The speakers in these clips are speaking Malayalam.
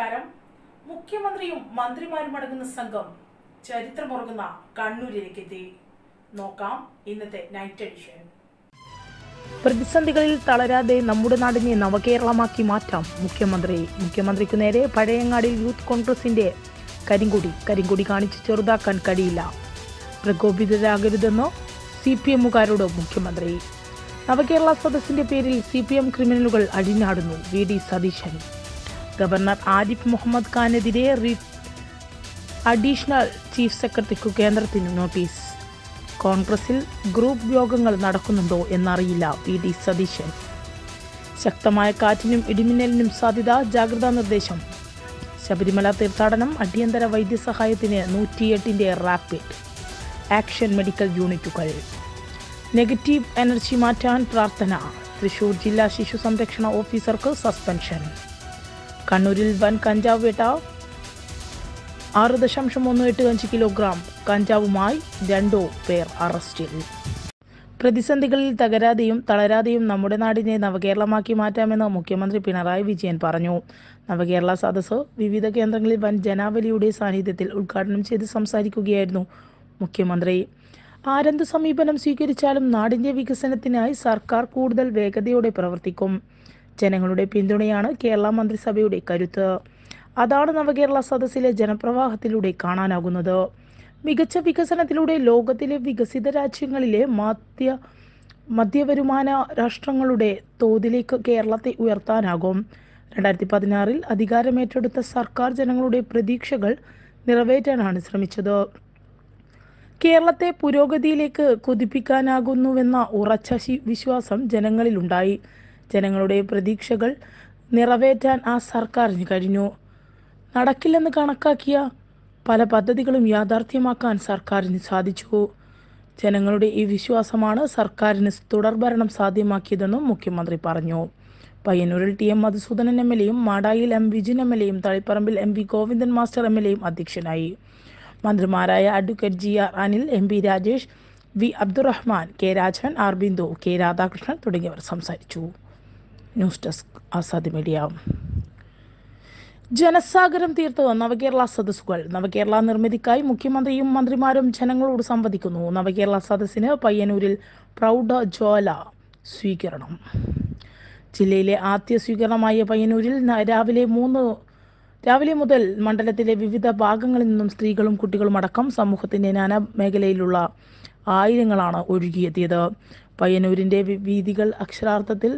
നമസ്കാരം മുഖ്യമന്ത്രിയും മന്ത്രിമാരും അടങ്ങുന്ന സംഘം ചരിത്രമുറങ്ങുന്ന കണ്ണൂരിലേക്ക് എത്തി നോക്കാം ഇന്നത്തെ നൈറ്റ് എഡിഷൻ പ്രതിസന്ധികളിൽ തളരാതെ നമ്മുടെ നാടിനെ നവകേരളമാക്കി മാറ്റാം മുഖ്യമന്ത്രി മുഖ്യമന്ത്രിക്കു നേരെ പഴയങ്ങാടിൽ യൂത്ത് കോൺഗ്രസിന്റെ കരിങ്കൊടി കരിങ്കൊടി കാണിച്ച് ചെറുതാക്കാൻ കഴിയില്ല പ്രകോപിതരാകരുതെന്ന് സി പി എമ്മുകാരോട് മുഖ്യമന്ത്രി നവകേരള സദസ്സിന്റെ പേരിൽ സി പി എം ക്രിമിനലുകൾ അഴിഞ്ഞാടുന്നു V D Satheesan governor Arif Muhammad ഖാനെതിരെ റിട്ട് അഡീഷണൽ ചീഫ് സെക്രട്ടറിക്കു കേന്ദ്രത്തിന് നോട്ടീസ് കോൺഗ്രസിൽ ഗ്രൂപ്പ് യോഗങ്ങൾ നടക്കുന്നുണ്ടോ എന്നറിയില്ല വി ഡി സതീശൻ ശക്തമായ കാറ്റിനും ഇടിമിന്നലിനും സാധ്യത ജാഗ്രതാ നിർദ്ദേശം ശബരിമല തീർത്ഥാടനം അടിയന്തര വൈദ്യസഹായത്തിന് നൂറ്റിയെട്ടിൻ്റെ റാപ്പിഡ് ആക്ഷൻ മെഡിക്കൽ യൂണിറ്റുകൾ നെഗറ്റീവ് എനർജി മാറ്റാൻ പ്രാർത്ഥന തൃശൂർ ജില്ലാ ശിശു സംരക്ഷണ ഓഫീസർക്ക് സസ്പെൻഷൻ കണ്ണൂരിൽ വൻ കഞ്ചാവ് വേട്ട ആറ് ദശാംശം ഒന്ന് എട്ട് അഞ്ച് കിലോഗ്രാം കഞ്ചാവുമായി രണ്ടോ പേർ അറസ്റ്റിൽ പ്രതിസന്ധികളിൽ തകരാതെയും തളരാതെയും നമ്മുടെ നാടിനെ നവകേരളമാക്കി മാറ്റാമെന്ന് മുഖ്യമന്ത്രി പിണറായി വിജയൻ പറഞ്ഞു നവകേരള സദസ്സ് വിവിധ കേന്ദ്രങ്ങളിൽ വൻ ജനാവലിയുടെ സാന്നിധ്യത്തിൽ ഉദ്ഘാടനം ചെയ്ത് സംസാരിക്കുകയായിരുന്നു മുഖ്യമന്ത്രി ആരെന്ത് സമീപനം സ്വീകരിച്ചാലും നാടിന്റെ വികസനത്തിനായി സർക്കാർ കൂടുതൽ വേഗതയോടെ പ്രവർത്തിക്കും ജനങ്ങളുടെ പിന്തുണയാണ് കേരള മന്ത്രിസഭയുടെ കരുത്ത് അതാണ് നവകേരള സദസ്സിലെ ജനപ്രവാഹത്തിലൂടെ കാണാനാകുന്നത് മികച്ച വികസനത്തിലൂടെ ലോകത്തിലെ വികസിത രാജ്യങ്ങളിലെ മധ്യ മധ്യവരുമാന രാഷ്ട്രങ്ങളുടെ തോതിലേക്ക് കേരളത്തെ ഉയർത്താനാകും രണ്ടായിരത്തി പതിനാറിൽ അധികാരമേറ്റെടുത്ത സർക്കാർ ജനങ്ങളുടെ പ്രതീക്ഷകൾ നിറവേറ്റാനാണ് ശ്രമിച്ചത് കേരളത്തെ പുരോഗതിയിലേക്ക് കുതിപ്പിക്കാനാകുന്നുവെന്ന ഉറച്ച ശി- വിശ്വാസം ജനങ്ങളിലുണ്ടായി ജനങ്ങളുടെ പ്രതീക്ഷകൾ നിറവേറ്റാൻ ആ സർക്കാരിന് കഴിഞ്ഞു നടക്കില്ലെന്ന് കണക്കാക്കിയ പല പദ്ധതികളും യാഥാർത്ഥ്യമാക്കാൻ സർക്കാരിന് സാധിച്ചു ജനങ്ങളുടെ ഈ വിശ്വാസമാണ് സർക്കാരിന് തുടർഭരണം സാധ്യമാക്കിയതെന്നും മുഖ്യമന്ത്രി പറഞ്ഞു പയ്യന്നൂരിൽ T M Madhusoodanan M L എയും മാടായിൽ എം വിജിൻ എം എൽ എയും തളിപ്പറമ്പിൽ M V Govindan master M L എയും അധ്യക്ഷനായി മന്ത്രിമാരായ advocate G R Anil M P Rajesh V Abdurahman K Rajan R Bindu K Radhakrishnan തുടങ്ങിയവർ സംസാരിച്ചു ന്യൂസ് ഡെസ്ക് ആസാദ് മീഡിയ ജനസാഗരം തീർത്ത് നവകേരള സദസ്സുകൾ നവകേരള നിർമ്മിതിക്കായി മുഖ്യമന്ത്രിയും മന്ത്രിമാരും ജനങ്ങളോട് സംവദിക്കുന്നു നവകേരള സദസ്സിന് പയ്യന്നൂരിൽ പ്രൗഢ ജ്വാല സ്വീകരണം ജില്ലയിലെ ആദ്യ സ്വീകരണമായ പയ്യന്നൂരിൽ ന- രാവിലെ മൂന്ന് രാവിലെ മുതൽ മണ്ഡലത്തിലെ വിവിധ ഭാഗങ്ങളിൽ നിന്നും സ്ത്രീകളും കുട്ടികളും അടക്കം സമൂഹത്തിന്റെ നാനാ മേഖലയിലുള്ള ആയിരങ്ങളാണ് ഒഴുകിയെത്തിയത് പയ്യന്നൂരിന്റെ വി- വീഥികൾ അക്ഷരാർത്ഥത്തിൽ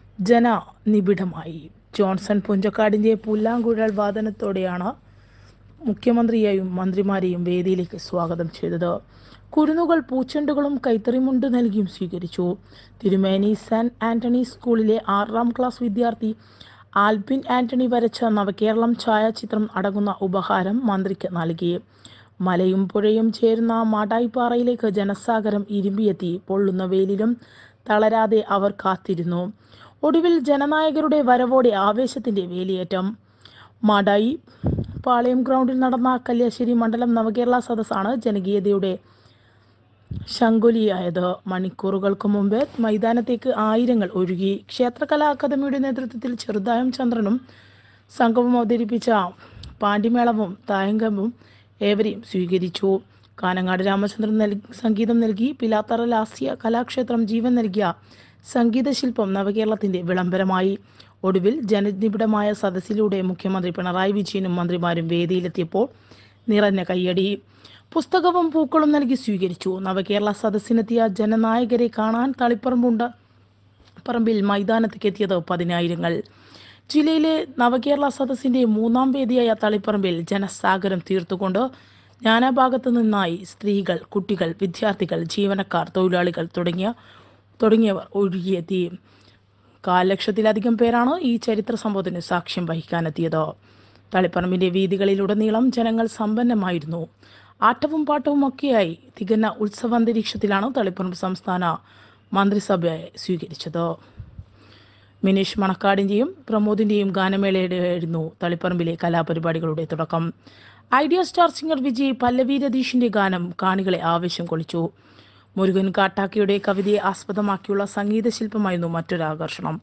ജനനിബിഡമായി ജോൺസൺ പുഞ്ചക്കാടിന്റെ പുല്ലാങ്കുഴൽ വാദനത്തോടെയാണ് മുഖ്യമന്ത്രിയെയും മന്ത്രിമാരെയും വേദിയിലേക്ക് സ്വാഗതം ചെയ്തത് കുരുന്നുകൾ പൂച്ചെണ്ടുകളും കൈത്തറിമുണ്ട് നൽകിയും സ്വീകരിച്ചു തിരുമേനി സെന്റ് ആന്റണി സ്കൂളിലെ ആറാം ക്ലാസ് വിദ്യാർത്ഥി ആൽബിൻ ആന്റണി വരച്ച നവകേരളം ഛായാചിത്രം അടങ്ങുന്ന ഉപഹാരം മന്ത്രിക്ക് നൽകി മലയും പുഴയും ചേരുന്ന മാടായിപ്പാറയിലേക്ക് ജനസാഗരം ഇരുമ്പിയെത്തി പൊള്ളുന്ന വെയിലിലും തളരാതെ അവർ കാത്തിരുന്നു ഒടുവിൽ ജനനായകരുടെ വരവോടെ ആവേശത്തിന്റെ വേലിയേറ്റം മാടായി പാളയം ഗ്രൗണ്ടിൽ നടന്ന കല്യാശ്ശേരി മണ്ഡലം നവകേരള സദസ്സാണ് ജനകീയതയുടെ ശങ്കുലിയായത് മണിക്കൂറുകൾക്ക് മുമ്പ് മൈതാനത്തേക്ക് ആയിരങ്ങൾ ഒഴുകി ക്ഷേത്രകലാ അക്കാദമിയുടെ നേതൃത്വത്തിൽ ചെറുതായം ചന്ദ്രനും സംഘവും അവതരിപ്പിച്ച പാണ്ടിമേളവും തായങ്കവും ഏവരെയും സ്വീകരിച്ചു കാനങ്ങാട് രാമചന്ദ്രൻ നൽകി സംഗീതം നൽകി പിലാത്തറ ലാസ്യ കലാക്ഷേത്രം ജീവൻ നൽകിയ സംഗീത ശില്പം നവകേരളത്തിന്റെ വിളംബരമായി ഒടുവിൽ ജനനിബിഡമായ സദസ്സിലൂടെ മുഖ്യമന്ത്രി പിണറായി വിജയനും മന്ത്രിമാരും വേദിയിലെത്തിയപ്പോൾ നിറഞ്ഞ കയ്യടി പുസ്തകവും പൂക്കളും നൽകി സ്വീകരിച്ചു നവകേരള സദസ്സിനെത്തിയ ജനനായകരെ കാണാൻ തളിപ്പറമ്പുണ്ട് പറമ്പിൽ മൈതാനത്തേക്ക് എത്തിയത് പതിനായിരങ്ങൾ ജില്ലയിലെ നവകേരള സദസ്സിന്റെ മൂന്നാം വേദിയായ തളിപ്പറമ്പിൽ ജനസാഗരം തീർത്തുകൊണ്ട് നാനാഭാഗത്തു നിന്നായി സ്ത്രീകൾ കുട്ടികൾ വിദ്യാർത്ഥികൾ ജീവനക്കാർ തൊഴിലാളികൾ തുടങ്ങിയ തുടങ്ങിയവർ ഒഴുകിയെത്തി കാൽ ലക്ഷത്തിലധികം പേരാണ് ഈ ചരിത്ര സംഭവത്തിന് സാക്ഷ്യം വഹിക്കാനെത്തിയത് തളിപ്പറമ്പിന്റെ വീതികളിലുടനീളം ജനങ്ങൾ സമ്പന്നമായിരുന്നു ആട്ടവും പാട്ടവും ഒക്കെയായി തികഞ്ഞ ഉത്സവാന്തരീക്ഷത്തിലാണ് തളിപ്പറമ്പ് സംസ്ഥാന മന്ത്രിസഭയെ സ്വീകരിച്ചത് മിനീഷ് മണക്കാടിന്റെയും പ്രമോദിന്റെയും ഗാനമേളയുടെയായിരുന്നു തളിപ്പറമ്പിലെ കലാപരിപാടികളുടെ തുടക്കം Idea star singer Vijay Pallavi രതീഷിന്റെ ഗാനം കാണികളെ ആവേശം കൊള്ളിച്ചു മുരുകൻ കാട്ടാക്കിയുടെ കവിതയെ ആസ്പദമാക്കിയുള്ള സംഗീത ശില്പമായിരുന്നു മറ്റൊരു ആകർഷണം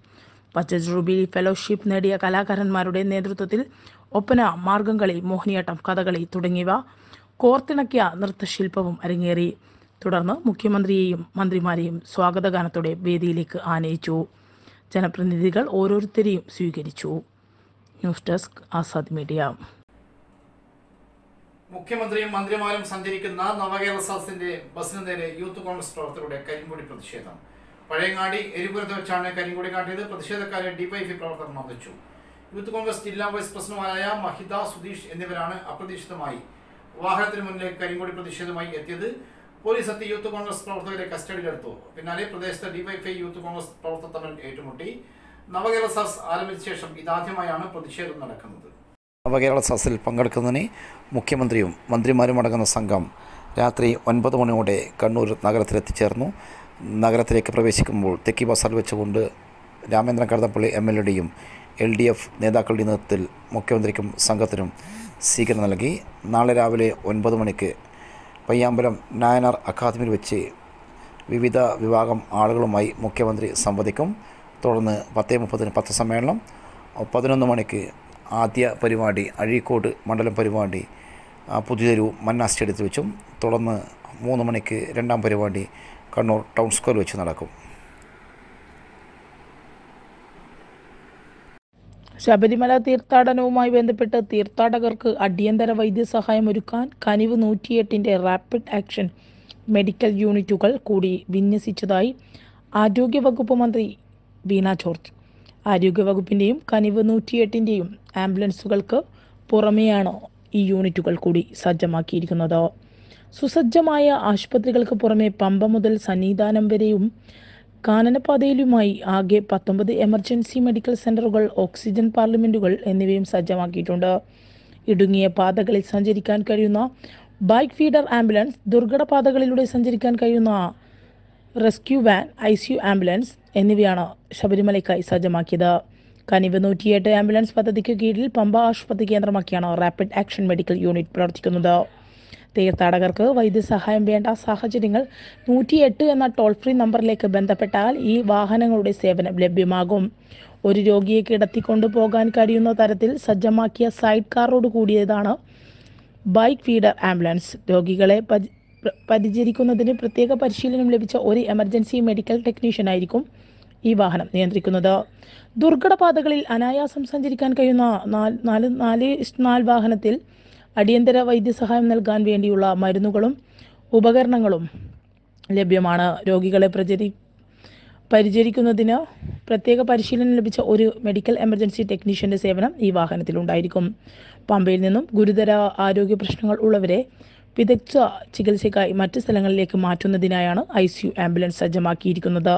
പച്ച ജൂബിലി ഫെലോഷിപ്പ് നേടിയ കലാകാരന്മാരുടെ നേതൃത്വത്തിൽ ഒപ്പന മാർഗംകളി മോഹിനിയാട്ടം കഥകളി തുടങ്ങിയവ കോർത്തിണക്കിയ നൃത്തശില്പവും അരങ്ങേറി തുടർന്ന് മുഖ്യമന്ത്രിയെയും മന്ത്രിമാരെയും സ്വാഗതഗാനത്തോടെ വേദിയിലേക്ക് ആനയിച്ചു ജനപ്രതിനിധികൾ ഓരോരുത്തരെയും സ്വീകരിച്ചു ന്യൂസ് ഡെസ്ക് ആസാദ് മീഡിയ മുഖ്യമന്ത്രിയും മന്ത്രിമാരും സഞ്ചരിക്കുന്ന നവകേരള സദസ്സിന്റെ ബസിന് നേരെ യൂത്ത് കോൺഗ്രസ് പ്രവർത്തകരുടെ കരിങ്കൊടി പ്രതിഷേധം പഴയങ്ങാടി എരിപുരത്ത് വെച്ചാണ് കരിങ്കൊടി കാട്ടിയത് പ്രതിഷേധക്കാരെ ഡിവൈഎഫ്ഐ പ്രവർത്തകർ മർദ്ദിച്ചു യൂത്ത് കോൺഗ്രസ് ജില്ലാ വൈസ് പ്രസിഡന്റുമാരായ മഹിത സുധീഷ് എന്നിവരാണ് അപ്രതീക്ഷിതമായി വാഹനത്തിന് മുന്നിലേക്ക് കരിങ്കൊടി പ്രതിഷേധമായി എത്തിയത് പോലീസ് എത്തി യൂത്ത് കോൺഗ്രസ് പ്രവർത്തകരെ കസ്റ്റഡിയിലെടുത്തു പിന്നാലെ പ്രദേശത്ത് ഡിവൈഎഫ്ഐ യൂത്ത് കോൺഗ്രസ് പ്രവർത്തകർ തമ്മിൽ ഏറ്റുമുട്ടി നവകേരള സദസ് ആരംഭിച്ച ശേഷം ഇതാദ്യമായാണ് പ്രതിഷേധം നടക്കുന്നത് നവകേരള സദസ്സിൽ പങ്കെടുക്കുന്നതിന് മുഖ്യമന്ത്രിയും മന്ത്രിമാരും അടങ്ങുന്ന സംഘം രാത്രി ഒൻപത് മണിയോടെ കണ്ണൂർ നഗരത്തിലെത്തിച്ചേർന്നു നഗരത്തിലേക്ക് പ്രവേശിക്കുമ്പോൾ തെക്കി ബസാറിൽ വെച്ചുകൊണ്ട് രാമേന്ദ്രൻ കടന്നപ്പള്ളി എം എൽ എയുടെയും എൽ ഡി എഫ് നേതാക്കളുടെ നേതൃത്വത്തിൽ മുഖ്യമന്ത്രിക്കും സംഘത്തിനും സ്വീകരണം നൽകി നാളെ രാവിലെ ഒൻപത് മണിക്ക് പയ്യാമ്പലം നായനാർ അക്കാദമിയിൽ വെച്ച് വിവിധ വിഭാഗം ആളുകളുമായി മുഖ്യമന്ത്രി സംവദിക്കും തുടർന്ന് പത്തേ മുപ്പതിന് പത്രസമ്മേളനം പതിനൊന്ന് മണിക്ക് ആദ്യ പരിപാടി അഴീക്കോട് മണ്ഡലം പരിപാടി ആ, പുതിയൊരു മന്ന സ്റ്റേഡിയത്തിൽ വെച്ചും തുടർന്ന് മൂന്ന് മണിക്ക് രണ്ടാം പരിപാടി കണ്ണൂർ ടൗൺ സ്ക്വയറിൽ വെച്ച് നടക്കും ശബരിമല തീർത്ഥാടനവുമായി ബന്ധപ്പെട്ട് തീർത്ഥാടകർക്ക് അടിയന്തര വൈദ്യസഹായം ഒരുക്കാൻ കനിവ് നൂറ്റിയെട്ടിൻ്റെ റാപ്പിഡ് ആക്ഷൻ മെഡിക്കൽ യൂണിറ്റുകൾ കൂടി വിന്യസിച്ചതായി ആരോഗ്യവകുപ്പ് മന്ത്രി വീണ ജോർജ് ആരോഗ്യവകുപ്പിൻ്റെയും കനിവ് നൂറ്റിയെട്ടിൻ്റെയും ആംബുലൻസുകൾക്ക് പുറമെയാണ് ഈ യൂണിറ്റുകൾ കൂടി സജ്ജമാക്കിയിരിക്കുന്നത് സുസജ്ജമായ ആശുപത്രികൾക്ക് പുറമെ പമ്പ മുതൽ സന്നിധാനം വരെയും കാനനപാതയിലുമായി ആകെ പത്തൊമ്പത് എമർജൻസി മെഡിക്കൽ സെന്ററുകൾ ഓക്സിജൻ പാർലമെന്റുകൾ എന്നിവയും സജ്ജമാക്കിയിട്ടുണ്ട് ഇടുങ്ങിയ പാതകളിൽ സഞ്ചരിക്കാൻ കഴിയുന്ന ബൈക്ക് ഫീഡർ ആംബുലൻസ് ദുർഘട പാതകളിലൂടെ സഞ്ചരിക്കാൻ കഴിയുന്ന rescue van I C U ambulance എന്നിവയാണ് ശബരിമലയ്ക്കായി സജ്ജമാക്കിയത് കനിവ് നൂറ്റിയെട്ട് ആംബുലൻസ് പദ്ധതിക്ക് കീഴിൽ പമ്പ ആശുപത്രി കേന്ദ്രമാക്കിയാണ് റാപ്പിഡ് ആക്ഷൻ മെഡിക്കൽ യൂണിറ്റ് പ്രവർത്തിക്കുന്നത് തീർത്ഥാടകർക്ക് വൈദ്യസഹായം വേണ്ട സാഹചര്യങ്ങൾ നൂറ്റിയെട്ട് എന്ന ടോൾ ഫ്രീ നമ്പറിലേക്ക് ബന്ധപ്പെട്ടാൽ ഈ വാഹനങ്ങളുടെ സേവനം ലഭ്യമാകും ഒരു രോഗിയെ കിടത്തിക്കൊണ്ടു പോകാൻ കഴിയുന്ന തരത്തിൽ സജ്ജമാക്കിയ സൈഡ് കാറോട് കൂടിയതാണ് ബൈക്ക് ഫീഡർ ആംബുലൻസ് രോഗികളെ പരി- പ്ര- പരിചരിക്കുന്നതിന് പ്രത്യേക പരിശീലനം ലഭിച്ച ഒരു എമർജൻസി മെഡിക്കൽ ടെക്നീഷ്യനായിരിക്കും ഈ വാഹനം നിയന്ത്രിക്കുന്നത് ദുർഘട പാതകളിൽ അനായാസം സഞ്ചരിക്കാൻ കഴിയുന്ന നാല് നാല് നാല് ഇഷ് നാല് വാഹനത്തിൽ അടിയന്തര വൈദ്യസഹായം നൽകാൻ വേണ്ടിയുള്ള മരുന്നുകളും ഉപകരണങ്ങളും ലഭ്യമാണ് രോഗികളെ പ്രചരി പരിചരിക്കുന്നതിന് പ്രത്യേക പരിശീലനം ലഭിച്ച ഒരു മെഡിക്കൽ എമർജൻസി ടെക്നീഷ്യന്റെ സേവനം ഈ വാഹനത്തിലുണ്ടായിരിക്കും പമ്പയിൽ നിന്നും ഗുരുതര ആരോഗ്യ പ്രശ്നങ്ങൾ ഉള്ളവരെ വിദഗ്ധ ചികിത്സയ്ക്കായി മറ്റ് സ്ഥലങ്ങളിലേക്ക് മാറ്റുന്നതിനായാണ് ഐ സി യു ആംബുലൻസ് സജ്ജമാക്കിയിരിക്കുന്നത്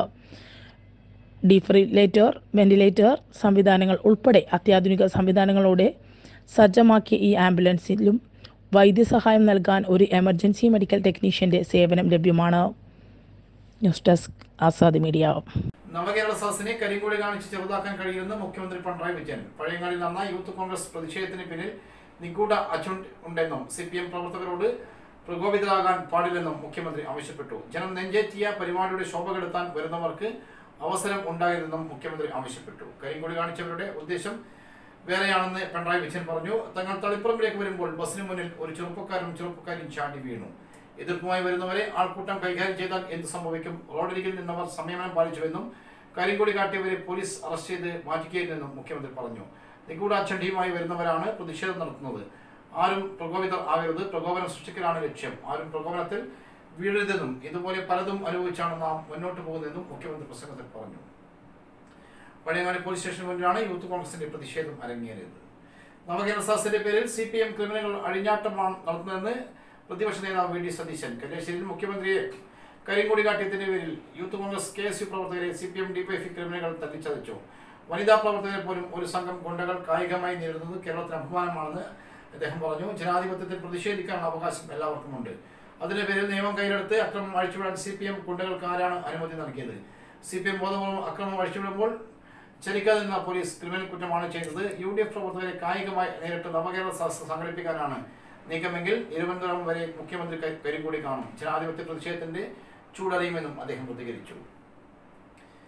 ഡിഫ്രിലേറ്റർ വെന്റിലേറ്റർ സംവിധാനങ്ങൾ ഉൾപ്പെടെ അത്യാധുനിക സംവിധാനങ്ങളോടെ സജ്ജമാക്കിയ ഈ ആംബുലൻസിലും വൈദ്യസഹായം നൽകാൻ ഒരു എമർജൻസി മെഡിക്കൽ ടെക്നീഷ്യന്റെ സേവനം ലഭ്യമാണ് news desk Azad media Navakerala സദസ്സിനെ കരിങ്കൊടി കാണിച്ച് ചെറുതാക്കാൻ കഴിയുമെന്ന് മുഖ്യമന്ത്രി പിണറായി വിജയൻ പഴയങ്ങാടിൽ നടന്ന യൂത്ത് കോൺഗ്രസ് പ്രതിഷേധത്തിന് പിന്നിൽ നിഗൂഢ അച്ചുണ്ട് ഉണ്ടെന്നും സി പി എം പ്രവർത്തകരോട് പ്രകോപിതരാകാൻ പാടില്ലെന്നും മുഖ്യമന്ത്രി ആവശ്യപ്പെട്ടു ജനം നെഞ്ചേറ്റിയ പരിപാടിയുടെ ശോഭ കെടുത്താൻ വരുന്നവർക്ക് അവസരം ഉണ്ടാകരുതെന്നും മുഖ്യമന്ത്രി ആവശ്യപ്പെട്ടു കരിങ്കൊടി കാണിച്ചവരുടെ ഉദ്ദേശം വേറെയാണെന്ന് പിണറായി വിജയൻ പറഞ്ഞു തങ്ങൾ തളിപ്പറമ്പിലേക്ക് വരുമ്പോൾ ബസ്സിന് മുന്നിൽ ഒരു ചെറുപ്പക്കാരനും ചെറുപ്പക്കാരും ചാടി വീണു എതിർപ്പുമായി വരുന്നവരെ ആൾക്കൂട്ടം കൈകാര്യം ചെയ്താൽ എന്ത് സംഭവിക്കും റോഡരികിൽ നിന്നവർ സംയമനം പാലിച്ചുവെന്നും കരിങ്കൊടി കാട്ടിയവരെ പോലീസ് അറസ്റ്റ് ചെയ്ത് മാറ്റിക്കുകയെന്നും മുഖ്യമന്ത്രി പറഞ്ഞു നിഗൂഢാച്ചണ്ടിയുമായി വരുന്നവരാണ് പ്രതിഷേധം നടത്തുന്നത് ആരും പ്രകോപിതർ ആകരുത് പ്രകോപനം സൃഷ്ടിക്കലാണ് ലക്ഷ്യം ആരും പ്രകോപനത്തിൽ വീഴരുതെന്നും ഇതുപോലെ പലതും അനുഭവിച്ചാണ് നാം മുന്നോട്ട് പോകുന്നതെന്നും മുഖ്യമന്ത്രി പ്രസംഗത്തിൽ പറഞ്ഞു പഴയങ്ങാടി പോലീസ് സ്റ്റേഷന് മുന്നിലാണ് യൂത്ത് കോൺഗ്രസിന്റെ പ്രതിഷേധം അരങ്ങേറിയത് നവകേരള സദസ്സിന്റെ പേരിൽ സി പി എം ക്രിമിനലുകൾ അഴിഞ്ഞാട്ടമാണ് നടത്തുന്നതെന്ന് പ്രതിപക്ഷ നേതാവ് വി ഡി സതീശൻ കല്യാശ്ശേരിയിൽ മുഖ്യമന്ത്രിയെ കരിങ്കൊടി കാട്ടിയതിന്റെ പേരിൽ youth Congress K S U പ്രവർത്തകരെ സി പി എം ഡിവൈഎഫ്ഐ ക്രിമിനലുകൾ തല്ലിച്ചതച്ചു വനിതാ പ്രവർത്തകരെ പോലും ഒരു സംഘം ഗുണ്ടകൾ കായികമായി നേരിടുന്നത് കേരളത്തിന് അഭിമാനമാണെന്ന് അദ്ദേഹം പറഞ്ഞു ജനാധിപത്യത്തിൽ പ്രതിഷേധിക്കാനുള്ള അവകാശം എല്ലാവർക്കുമുണ്ട് അതിന്റെ പേരിൽ നിയമം കയ്യിലെടുത്ത് അക്രമം അഴിച്ചുവിടാൻ സി പി എം ഗുണ്ടകൾക്ക് ആരാണ് അനുമതി നൽകിയത് സി പി എം ബോധപൂർവ്വം അക്രമം അഴിച്ചുവിടുമ്പോൾ ചലിക്കാതെ നിന്ന പോലീസ് ക്രിമിനൽ കുറ്റമാണ് ചെയ്തത് യു ഡി എഫ് പ്രവർത്തകരെ കായികമായി നേരിട്ട് നവകേരള സദസ്സ് സംഘടിപ്പിക്കാനാണ് നീക്കമെങ്കിൽ തിരുവനന്തപുരം വരെ മുഖ്യമന്ത്രി കരി- കരിങ്കൊടി കാണും ജനാധിപത്യ പ്രതിഷേധത്തിന്റെ ചൂടറിയുമെന്നും അദ്ദേഹം പ്രതികരിച്ചു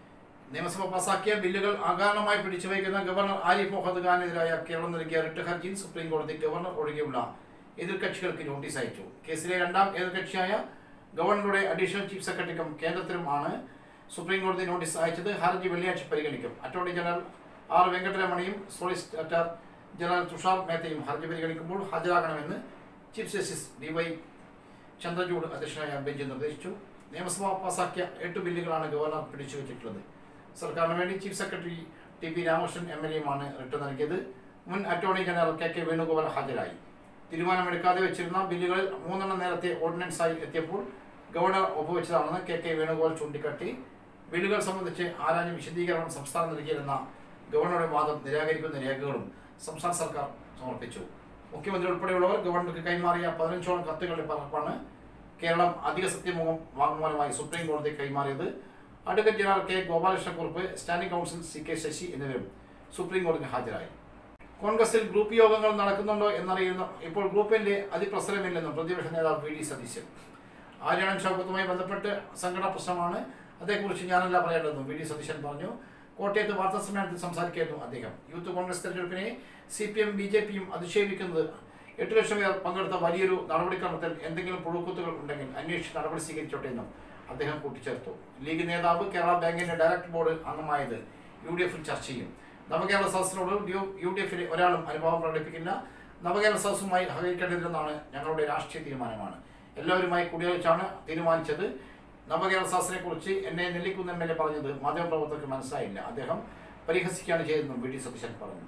നിയമസഭ പാസാക്കിയ ബില്ലുകൾ അകാരണമായി പിടിച്ചുവയ്ക്കുന്ന ഗവർണർ ആരിഫ് മുഹമ്മദ് ഖാനെതിരായ കേരളം നൽകിയ റിട്ട് ഹർജിയിൽ സുപ്രീം കോടതി ഗവർണർ ഒഴികെയുള്ള എതിർകക്ഷികൾക്ക് നോട്ടീസ് അയച്ചു കേസിലെ രണ്ടാം എതിർകക്ഷിയായ ഗവർണറുടെ അഡീഷണൽ ചീഫ് സെക്രട്ടറിക്കും കേന്ദ്രത്തിനുമാണ് സുപ്രീം കോടതി നോട്ടീസ് അയച്ചത് ഹർജി വെള്ളിയാഴ്ച പരിഗണിക്കും അറ്റോർണി ജനറൽ ആർ വെങ്കട്ടരമണിയും സോളിസിറ്റർ ജനറൽ തുഷാർ മേത്തയും ഹർജി പരിഗണിക്കുമ്പോൾ ഹാജരാകണമെന്ന് chief justice D Y Chandrachud അധ്യക്ഷനായ ബെഞ്ച് നിർദ്ദേശിച്ചു നിയമസഭ പാസാക്കിയ എട്ട് ബില്ലുകളാണ് ഗവർണർ പിടിച്ചുവച്ചിട്ടുള്ളത് സർക്കാരിന് വേണ്ടി chief secretary T P Ramakrishnan M L എയുമാണ് റിട്ട് നൽകിയത് മുൻ attorney general K K Venugopal ഹാജരായി തീരുമാനമെടുക്കാതെ വെച്ചിരുന്ന ബില്ലുകളിൽ മൂന്നെണ്ണം നേരത്തെ ഓർഡിനൻസായി എത്തിയപ്പോൾ ഗവർണർ ഒപ്പുവെച്ചതാണെന്ന് കെ കെ വേണുഗോപാൽ ചൂണ്ടിക്കാട്ടി ബില്ലുകൾ സംബന്ധിച്ച് ആരാഞ്ഞ് വിശദീകരണം സംസ്ഥാനം നൽകിയിരുന്ന ഗവർണറുടെ വാദം നിരാകരിക്കുന്ന രേഖകളും സംസ്ഥാന സർക്കാർ സമർപ്പിച്ചു മുഖ്യമന്ത്രി ഉൾപ്പെടെയുള്ളവർ ഗവർണർക്ക് കൈമാറിയ പതിനഞ്ചോളം കത്തുകളുടെ പകർപ്പാണ് കേരളം അധിക സത്യമുഖം വാങ്മൂലമായി സുപ്രീം കോടതി കൈമാറിയത് advocate general K Gopalakrishnakurup standing counsel C K Sasi എന്നിവരും സുപ്രീം കോടതിയിൽ ഹാജരായി കോൺഗ്രസിൽ ഗ്രൂപ്പ് യോഗങ്ങൾ നടക്കുന്നുണ്ടോ എന്നറിയുന്ന ഇപ്പോൾ ഗ്രൂപ്പിന്റെ അതിപ്രസരമില്ലെന്നും പ്രതിപക്ഷ നേതാവ് വി ഡി സതീശൻ ആര്യാണൻ ഷൗക്കത്തുമായി ബന്ധപ്പെട്ട് സങ്കട പ്രശ്നമാണ് അതേക്കുറിച്ച് ഞാനല്ല പറയേണ്ടതെന്നും വി ഡി സതീശൻ പറഞ്ഞു കോട്ടയത്ത് വാർത്താ സമ്മേളനത്തിൽ സംസാരിക്കുകയായിരുന്നു അദ്ദേഹം യൂത്ത് കോൺഗ്രസ് തെരഞ്ഞെടുപ്പിനെ C P M B J പിയും അധിക്ഷേപിക്കുന്നത് എട്ട് ലക്ഷം പേർ പങ്കെടുത്ത വലിയൊരു നടപടിക്രമത്തിൽ എന്തെങ്കിലും പുഴുക്കുത്തുകൾ ഉണ്ടെങ്കിൽ അന്വേഷിച്ച് നടപടി സ്വീകരിച്ചോട്ടെ എന്നും അദ്ദേഹം കൂട്ടിച്ചേർത്തു ലീഗ് നേതാവ് കേരള ബാങ്കിന്റെ ഡയറക്ടർ ബോർഡ് അംഗമായത് യു ഡി എഫിൽ ചർച്ച ചെയ്യും നവകേരള സദസ്സിനോട് യു ഡി എഫിലെ ഒരാളും അനുഭവം പ്രകടിപ്പിക്കില്ല നവകേരള സദസ്സുമായി സഹകരിക്കേണ്ടതില്ലെന്നാണ് ഞങ്ങളുടെ രാഷ്ട്രീയ തീരുമാനമാണ് എല്ലാവരുമായി കൂടിയാലോചിച്ചാണ് തീരുമാനിച്ചത് നവകേരള സദസ്സിനെ കുറിച്ച് എന്നെ നെല്ലിക്കുന്ന് എം എൽ എ പറഞ്ഞത് മാധ്യമപ്രവർത്തകർക്ക് മനസ്സിലായില്ല അദ്ദേഹം പരിഹസിക്കുകയാണ് ചെയ്തതെന്നും വി ഡി സതീശൻ പറഞ്ഞു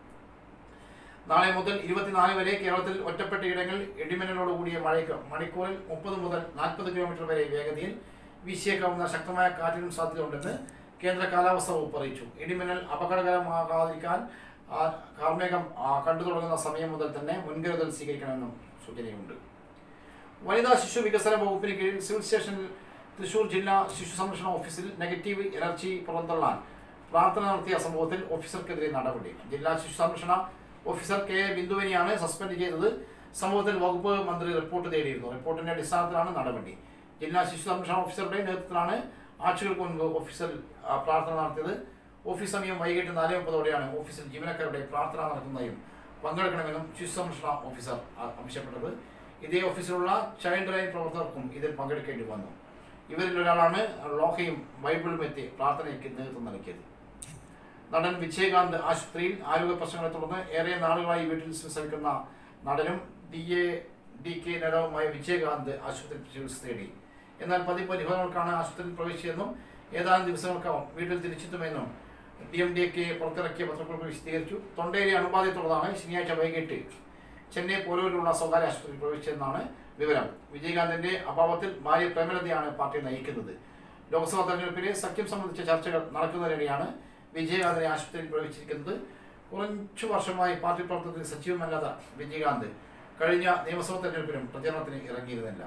നാളെ മുതൽ ഇരുപത്തിനാല് വരെ കേരളത്തിൽ ഒറ്റപ്പെട്ട ഇടങ്ങളിൽ ഇടിമിന്നലോട് കൂടിയ മഴയ്ക്ക് മണിക്കൂറിൽ മുപ്പത് മുതൽ നാൽപ്പത് കിലോമീറ്റർ വരെ വേഗതയിൽ വീശിയേക്കാവുന്ന ശക്തമായ കാറ്റിനും സാധ്യതയുണ്ടെന്ന് കേന്ദ്ര കാലാവസ്ഥാ വകുപ്പ് അറിയിച്ചു ഇടിമിന്നൽ അപകടകരമാകാതിരിക്കാൻ ആ, കാർമേഘം ആ, കണ്ടു തുടങ്ങുന്ന സമയം മുതൽ തന്നെ മുൻകരുതൽ സ്വീകരിക്കണമെന്നും സൂചനയുണ്ട് വനിതാ ശിശു വികസന വകുപ്പിന് കീഴിൽ സിവിൽ സ്റ്റേഷനിൽ തൃശൂർ ജില്ലാ ശിശു സംരക്ഷണ ഓഫീസിൽ നെഗറ്റീവ് എനർജി പുറന്തള്ളാൻ പ്രാർത്ഥന നടത്തിയ സംഭവത്തിൽ ഓഫീസർക്കെതിരെ നടപടി ജില്ലാ ശിശു സംരക്ഷണ ഓഫീസർ കെ എ ബിന്ദുവിനെയാണ് സസ്പെൻഡ് ചെയ്തത് സംഭവത്തിൽ വകുപ്പ് മന്ത്രി റിപ്പോർട്ട് തേടിയിരുന്നു റിപ്പോർട്ടിന്റെ അടിസ്ഥാനത്തിലാണ് നടപടി ജില്ലാ ശിശു സംരക്ഷണ ഓഫീസറുടെ നേതൃത്വത്തിലാണ് ആഴ്ചകൾക്ക് മുൻപ് ഓഫീസർ ആ, പ്രാർത്ഥന നടത്തിയത് ഓഫീസ് സമയം വൈകിട്ട് നാല് മുപ്പതോടെയാണ് ഓഫീസിൽ ജീവനക്കാരുടെ പ്രാർത്ഥന നടത്തുന്നതും പങ്കെടുക്കണമെന്നും ശിശു സംരക്ഷണ ഓഫീസർ ആ- ആവശ്യപ്പെട്ടത് ഇതേ ഓഫീസിലുള്ള ചൈൽഡ് ലൈൻ പ്രവർത്തകർക്കും ഇതിൽ പങ്കെടുക്കേണ്ടി വന്നു ഇവരിൽ ഒരാളാണ് ലോഹയും ബൈബിളും എത്തി പ്രാർത്ഥനയ്ക്ക് നേതൃത്വം നൽകിയത് നടൻ വിജയകാന്ത് ആശുപത്രിയിൽ ആരോഗ്യ പ്രശ്നങ്ങളെ തുടർന്ന് ഏറെ നാളുകളായി വീട്ടിൽ ശ്രമിക്കുന്ന നടനും ഡി എ ഡി കെ നേതാവുമായ വിജയകാന്ത് ആശുപത്രിയിൽ ചികിത്സ തേടി എന്നാൽ പതിവ് പരിഹാരങ്ങൾക്കാണ് ആശുപത്രിയിൽ പ്രവേശിച്ചതെന്നും ഏതാനും ദിവസങ്ങൾക്കകം വീട്ടിൽ തിരിച്ചെത്തുമെന്നും ഡി എം ഡി കെ പുറത്തിറക്കിയ പത്രക്കുറിപ്പ് വിശദീകരിച്ചു തൊണ്ടയിലെ അണുബാധയെ തുടർന്നാണ് ശനിയാഴ്ച വൈകിട്ട് ചെന്നൈ പോരൂരിലുള്ള സ്വകാര്യ ആശുപത്രിയിൽ പ്രവേശിച്ചതെന്നാണ് വിവരം വിജയകാന്തിന്റെ അഭാവത്തിൽ ഭാര്യ പ്രേമലതയാണ് പാർട്ടി നയിക്കുന്നത് ലോക്സഭാ തെരഞ്ഞെടുപ്പിലെ സഖ്യം സംബന്ധിച്ച ചർച്ചകൾ നടക്കുന്നതിനിടെയാണ് വിജയകാന്തിനെ ആശുപത്രിയിൽ പ്രവേശിച്ചിരിക്കുന്നത് കുറച്ചു വർഷമായി പാർട്ടി പ്രവർത്തനത്തിൽ സജീവമല്ലാത്ത വിജയകാന്ത് കഴിഞ്ഞ നിയമസഭാ തെരഞ്ഞെടുപ്പിലും പ്രചരണത്തിന് ഇറങ്ങിയിരുന്നില്ല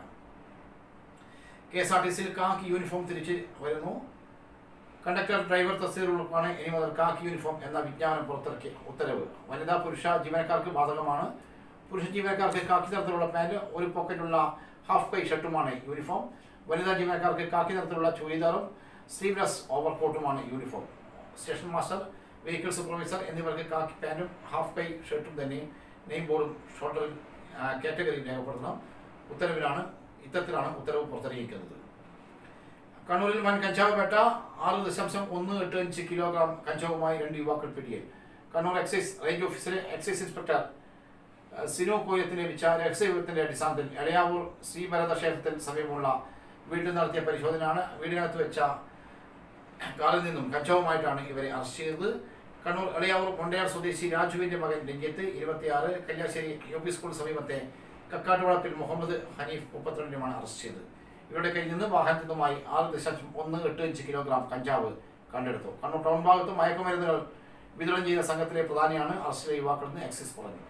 കെ എസ് ആർ ടി സിയിൽ കാക്കി യൂണിഫോം തിരിച്ച് വരുന്നു കണ്ടക്ടർ ഡ്രൈവർ തസ്തികകൾക്കാണ് ഇനി മുതൽ കാക്കി യൂണിഫോം എന്ന വിജ്ഞാപനം പുറത്തിറക്കിയ ഉത്തരവ് വനിതാ പുരുഷ ജീവനക്കാർക്ക് ബാധകമാണ് പുരുഷ ജീവനക്കാർക്ക് കാക്കി നിറത്തിലുള്ള പാൻറ് ഒരു പോക്കറ്റുള്ള ഹാഫ് കൈ ഷർട്ടുമാണ് യൂണിഫോം വനിതാ ജീവനക്കാർക്ക് കാക്കി നിറത്തിലുള്ള ചുരിദാറും സ്ലീവ്ലെസ് ഓവർകോട്ടുമാണ് uniform station master vehicle supervisor എന്നിവർക്ക് കാക്കി പാൻറ്റും ഹാഫ് കൈ ഷർട്ടും തന്നെ നെയിം ബോർഡും ഷോൾഡറിൽ കാറ്റഗറിയിൽ രേഖപ്പെടുത്തണം ഉത്തരവിലാണ് ഇത്തരത്തിലാണ് ഉത്തരവ് പുറത്തിറങ്ങിയിരിക്കുന്നത് കണ്ണൂരിൽ വൻ കഞ്ചാവ് വേട്ട ആറ് ദശാംശം ഒന്ന് എട്ട് അഞ്ച് കിലോഗ്രാം കഞ്ചാവുമായി രണ്ട് യുവാക്കൾ പിടിയിൽ കണ്ണൂർ എക്സൈസ് റേഞ്ച് ഓഫീസിലെ എക്സൈസ് ഇൻസ്പെക്ടർ അഹ്, സിനു കോയത്തിന് ലഭിച്ച രഹസ്യവിവരത്തിന്റെ അടിസ്ഥാനത്തിൽ എളയാവൂർ ശ്രീഭരത ക്ഷേത്രത്തിൽ സമീപമുള്ള വീട്ടിൽ നടത്തിയ പരിശോധനയാണ് വീടിനകത്ത് വെച്ച കാറിൽ നിന്നും കഞ്ചാവുമായിട്ടാണ് ഇവരെ അറസ്റ്റ് ചെയ്തത് കണ്ണൂർ എളയാവൂർ മൊണ്ടയാർ സ്വദേശി രാജുവിന്റെ മകൻ രഞ്ജിത്ത് ഇരുപത്തിയാറ് കല്യാശ്ശേരി യു പി സ്കൂൾ സമീപത്തെ കക്കാട്ടുവളപ്പിൽ മുഹമ്മദ് ഹനീഫ് മുപ്പത്തിരണ്ടിനുമാണ് അറസ്റ്റ് ചെയ്തത് ഇവരുടെ കയ്യിൽ നിന്ന് വാഹനത്തിൽ നിന്നുമായി ആറ് ദശാംശം ഒന്ന് എട്ട് അഞ്ച് കിലോഗ്രാം കഞ്ചാവ് കണ്ടെടുത്തു കണ്ണൂർ ടൗൺ ഭാഗത്ത് മയക്കുമരുന്നുകൾ വിതരണം ചെയ്ത സംഘത്തിലെ പ്രധാനിയാണ് അറസ്റ്റിലെ യുവാക്കളെന്ന് എക്സൈസ് പറഞ്ഞു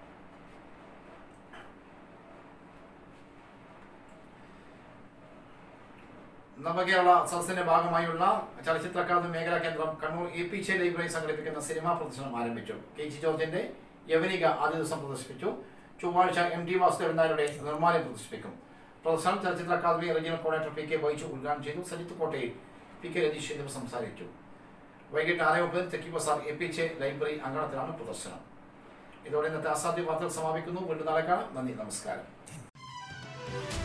നവകേരള സദസ്സിന്റെ ഭാഗമായുള്ള ചലച്ചിത്ര അക്കാദമി മേഖലാ കേന്ദ്രം Kannur A P J library സംഘടിപ്പിക്കുന്ന സിനിമാ പ്രദർശനം ആരംഭിച്ചു കെ ജി ജോർജിന്റെ യവനിക ആദ്യ ദിവസം പ്രദർശിപ്പിച്ചു ചൊവ്വാഴ്ച എം ടി വാസുദേവൻ നായരുടെ നിർമ്മാല്യം പ്രദർശിപ്പിക്കും പ്രദർശനം ചലച്ചിത്ര academy regional coordinator P K Baiju ഉദ്ഘാടനം ചെയ്തു സജിത്ത് കോട്ടയിൽ പി കെ രതീഷ് എന്നിവർ സംസാരിച്ചു വൈകിട്ട് ആറ് മുപ്പതിന് Thekki Bazar A P J library അങ്കണത്തിലാണ് പ്രദർശനം ഇതോടെ ഇന്നത്തെ അസാധ്യ വാർത്തകൾ സമാപിക്കുന്നു വീണ്ടും നാളെ കാണാം നന്ദി നമസ്കാരം